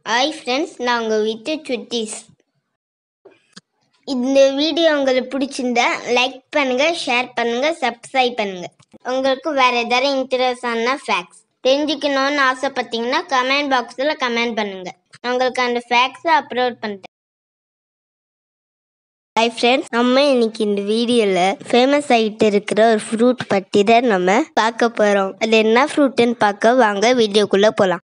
hi friends நான் உங்கள் வீட்டு சுட்டீஸ் இந்த வீடியோ உங்களுக்கு பிடிச்சிருந்தா லைக் பண்ணுங்க ஷேர் பண்ணுங்க சப்ஸ்கிரைப் பண்ணுங்க உங்களுக்கு வேற ஏதாவது இன்ட்ரெஸ்டான ஃபேக்ட்ஸ் தெரிஞ்சுக்கணும்னு ஆசைப்பட்டீங்கன்னா கமெண்ட் பாக்ஸில் கமெண்ட் பண்ணுங்க நான் உங்களுக்கு அந்த ஃபேக்ட்ஸை அப்லோட் பண்ணுறேன் ஹாய் ஃப்ரெண்ட்ஸ் நம்ம இன்னைக்கு இந்த வீடியோவில் ஃபேமஸ் ஆகிட்டு இருக்கிற ஒரு ஃப்ரூட் பற்றி தான் நம்ம பார்க்க போகிறோம் அது என்ன ஃப்ரூட்டுன்னு பார்க்க வாங்க வீடியோக்குள்ளே போகலாம்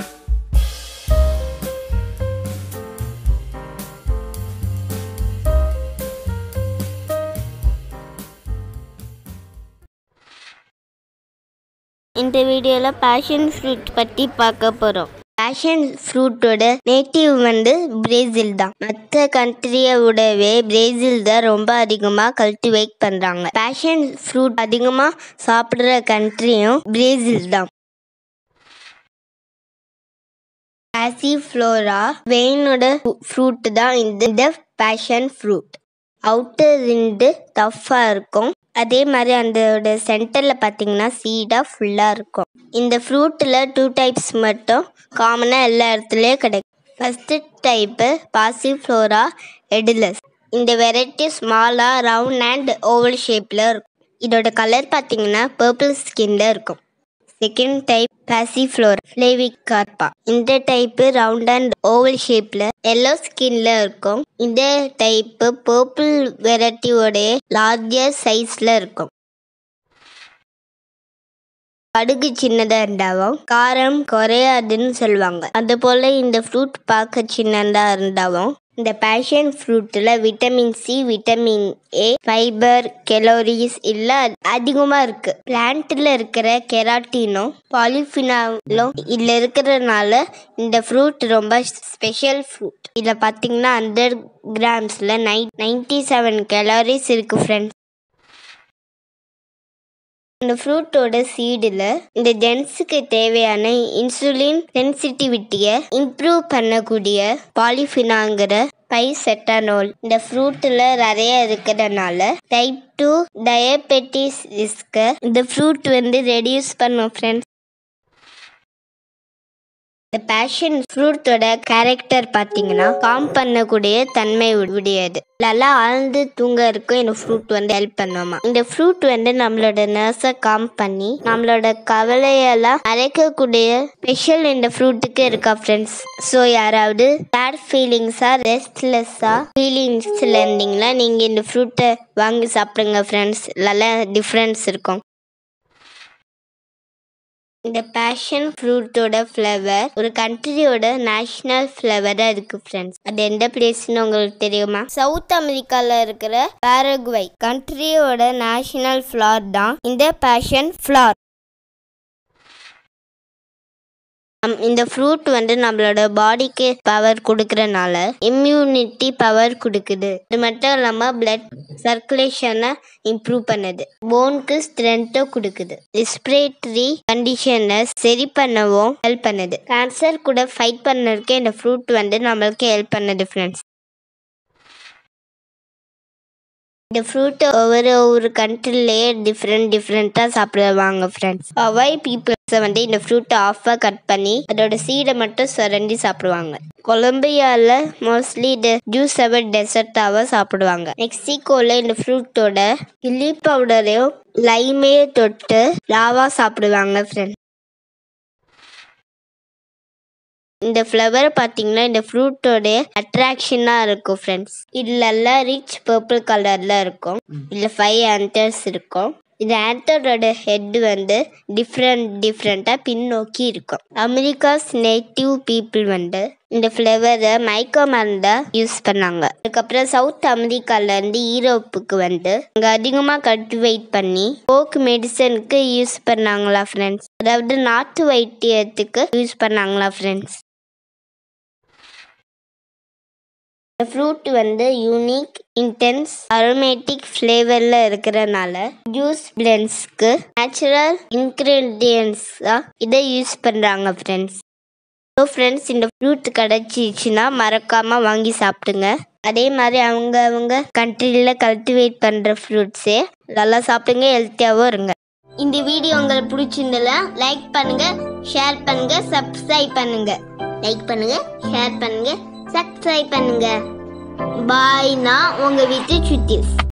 இந்த வீடியோவில் பேஷன் ஃப்ரூட் பற்றி பார்க்க போகிறோம் பேஷன் ஃப்ரூட்டோட நேட்டிவ் வந்து பிரேசில் தான் மற்ற கண்ட்ரியை விடவே பிரேசில் தான் ரொம்ப அதிகமாக கல்டிவேட் பண்ணுறாங்க பேஷன் ஃப்ரூட் அதிகமாக சாப்பிட்ற கண்ட்ரியும் பிரேசில் தான் பாசிஃப்ளோரா வெயினோட ஃப்ரூட் தான் இந்த பேஷன் ஃப்ரூட் அவுட்டர் ரெண்டு டஃப்பாக இருக்கும் அதே மாதிரி அதோட சென்டரில் பார்த்தீங்கன்னா சீடாக ஃபுல்லாக இருக்கும் இந்த ஃப்ரூட்டில் டூ டைப்ஸ் மட்டும் காமனாக எல்லா இடத்துலையும் கிடைக்கும் ஃபஸ்ட்டு டைப்பு பாசிஃப்ளோரா எடிலஸ் இந்த வெரைட்டி ஸ்மாலாக ரவுண்ட் அண்ட் ஓவல் ஷேப்பில் இருக்கும் இதோட கலர் பார்த்தீங்கன்னா பர்பிள் ஸ்கின்ல இருக்கும் செகண்ட் டைப் பாசிஃப்ளோர் ஃப்ளேவிக் கார்பா இந்த டைப்பு ரவுண்ட் அண்ட் ஓவல் ஷேப்பில் எல்லோ ஸ்கின்ல இருக்கும் இந்த டைப்பு பர்பிள் வெரைட்டியோடைய லார்ஜர் சைஸில் இருக்கும் கடுகு சின்னதாக இருந்தாவும் காரம் குறையாதுன்னு சொல்லுவாங்க அதுபோல் இந்த ஃப்ரூட் பார்க்க சின்னதாக இருந்தாவும் இந்த பேஷன் ஃப்ரூட்டில் vitamin C vitamin A fibre calories எல்லாம் அதிகமாக இருக்குது பிளான்ட்டில் இருக்கிற கெராட்டினும் பாலிஃபினாலும் இதில் இருக்கிறதுனால இந்த ஃப்ரூட் ரொம்ப ஸ்பெஷல் ஃப்ரூட் இதில் பார்த்தீங்கன்னா ஹண்ட்ரட் கிராம்ஸில் நை நைன்டி செவன் கெலோரிஸ் இருக்குது ஃப்ரெண்ட்ஸ் இந்த ஃப்ரூட்டோட சீடில் இந்த ஜென்ஸுக்கு தேவையான இன்சுலின் சென்சிட்டிவிட்டியை இம்ப்ரூவ் பண்ணக்கூடிய பாலிஃபினாங்கிற பைசெட்டனோல் இந்த ஃப்ரூட்டில் நிறைய இருக்கிறதுனால டைப் டூ டயபெட்டிஸ் ரிஸ்க்கை இந்த ஃப்ரூட் வந்து ரெடியூஸ் பண்ணும் ஃப்ரெண்ட்ஸ் இந்த பேஷன் ஃப்ரூட்டோட கேரக்டர் பார்த்தீங்கன்னா காம் பண்ணக்கூடிய தன்மை உடையது நல்லா ஆழ்ந்து தூங்கறதுக்கும் இந்த ஃப்ரூட் வந்து ஹெல்ப் பண்ணுமா இந்த ஃப்ரூட் வந்து நம்மளோட நர்ஸை காம் பண்ணி நம்மளோட கவலையெல்லாம் அரைக்கக்கூடிய ஸ்பெஷல் இந்த ஃப்ரூட்டுக்கு இருக்கா ஃப்ரெண்ட்ஸ் ஸோ யாராவது பேட் ஃபீலிங்ஸா ரெஸ்ட்லெஸ்ஸா ஃபீலிங்ஸில் இருந்தீங்கன்னா நீங்கள் இந்த ஃப்ரூட்டை வாங்கி சாப்பிடுங்க ஃப்ரெண்ட்ஸ் நல்லா டிஃப்ரென்ஸ் இருக்கும் இந்த பேஷன் ஃப்ரூட்டோட ஃப்ளவர் ஒரு கண்ட்ரியோட நேஷ்னல் ஃப்ளவராக இருக்கு ஃப்ரெண்ட்ஸ் அது எந்த பிளேஸ்னு உங்களுக்கு தெரியுமா சவுத் அமெரிக்காவில் இருக்கிற பாரகுவை கண்ட்ரியோட நேஷ்னல் ஃப்ளார் தான் இந்த பேஷன் ஃப்ளார் இந்த ஃப்ரூட் வந்து நம்மளோட பாடிக்கு பவர் கொடுக்கறனால இம்யூனிட்டி பவர் கொடுக்குது இது மட்டும் இல்லாமல் பிளட் சர்க்குலேஷனை இம்ப்ரூவ் பண்ணுது போனுக்கு ஸ்ட்ரென்த்தை கொடுக்குது ரெஸ்பிரேட்டரி கண்டிஷனை சரி பண்ணவும் ஹெல்ப் பண்ணுது கேன்சர் கூட ஃபைட் பண்ணறதுக்கு இந்த ஃப்ரூட் வந்து நம்மளுக்கு ஹெல்ப் பண்ணுது ஃப்ரெண்ட்ஸ் இந்த ஃப்ரூட்டை ஒவ்வொரு ஒவ்வொரு கண்ட்ரிலேயே டிஃப்ரெண்ட் டிஃப்ரெண்ட்டாக சாப்பிடுவாங்க ஃப்ரெண்ட்ஸ் அவாய் பீப்புள்ஸை வந்து இந்த ஃப்ரூட்டை ஆஃபாக கட் பண்ணி அதோட சீடை மட்டும் சுரண்டி சாப்பிடுவாங்க கொலம்பியாவில் மோஸ்ட்லி இது ஜூஸ் அவர் டெசர்ட்டாக சாப்பிடுவாங்க மெக்சிகோவில் இந்த ஃப்ரூட்டோட சில்லி பவுடரையும் லைமையும் தொட்டு லாவா சாப்பிடுவாங்க ஃப்ரெண்ட்ஸ் இந்த ஃப்ளவர் பார்த்தீங்கன்னா இந்த ஃப்ரூட்டோட அட்ராக்ஷனாக இருக்கும் ஃப்ரெண்ட்ஸ் இதுலெல்லாம் ரிச் பர்பிள் கலரில் இருக்கும் இதில் ஃபைவ் ஆன்டர்ஸ் இருக்கும் இந்த ஆன்டரோட ஹெட் வந்து டிஃப்ரெண்ட் டிஃப்ரெண்ட்டாக பின்னோக்கி இருக்கும் அமெரிக்காஸ் நேட்டிவ் பீப்புள் வந்து இந்த ஃப்ளவரை மைக்கோ மருந்தாக யூஸ் பண்ணாங்க அதுக்கப்புறம் சவுத் அமெரிக்காலேருந்து ஈரோப்புக்கு வந்து அங்கே அதிகமாக கல்டிவேட் பண்ணி போக் மெடிசனுக்கு யூஸ் பண்ணாங்களா ஃப்ரெண்ட்ஸ் அதாவது நாட்டு வைத்தியத்துக்கு யூஸ் பண்ணாங்களா ஃப்ரெண்ட்ஸ் இந்த ஃப்ரூட் வந்து யூனிக் இன்டென்ஸ் அரோமேட்டிக் ஃப்ளேவரில் இருக்கிறனால ஜூஸ் பிளெண்ட்ஸ்க்கு நேச்சுரல் இன்க்ரீடியன்ஸாக இதை யூஸ் பண்ணுறாங்க ஃப்ரெண்ட்ஸ் ஸோ ஃப்ரெண்ட்ஸ் இந்த ஃப்ரூட் கிடச்சிச்சின்னா மறக்காமல் வாங்கி சாப்பிடுங்க அதே மாதிரி அவங்க அவங்க கண்ட்ரியில் கல்டிவேட் பண்ணுற ஃப்ரூட்ஸே நல்லா சாப்பிடுங்க ஹெல்த்தியாகவும் இருங்க இந்த வீடியோ உங்களுக்கு பிடிச்சிருந்தல லைக் பண்ணுங்க ஷேர் பண்ணுங்க சப்ஸ்கிரைப் பண்ணுங்க லைக் பண்ணுங்க ஷேர் பண்ணுங்க சப்ஸ்கிரைப் பண்ணுங்க பாய் நான் உங்க வீட்டு சுத்திஸ்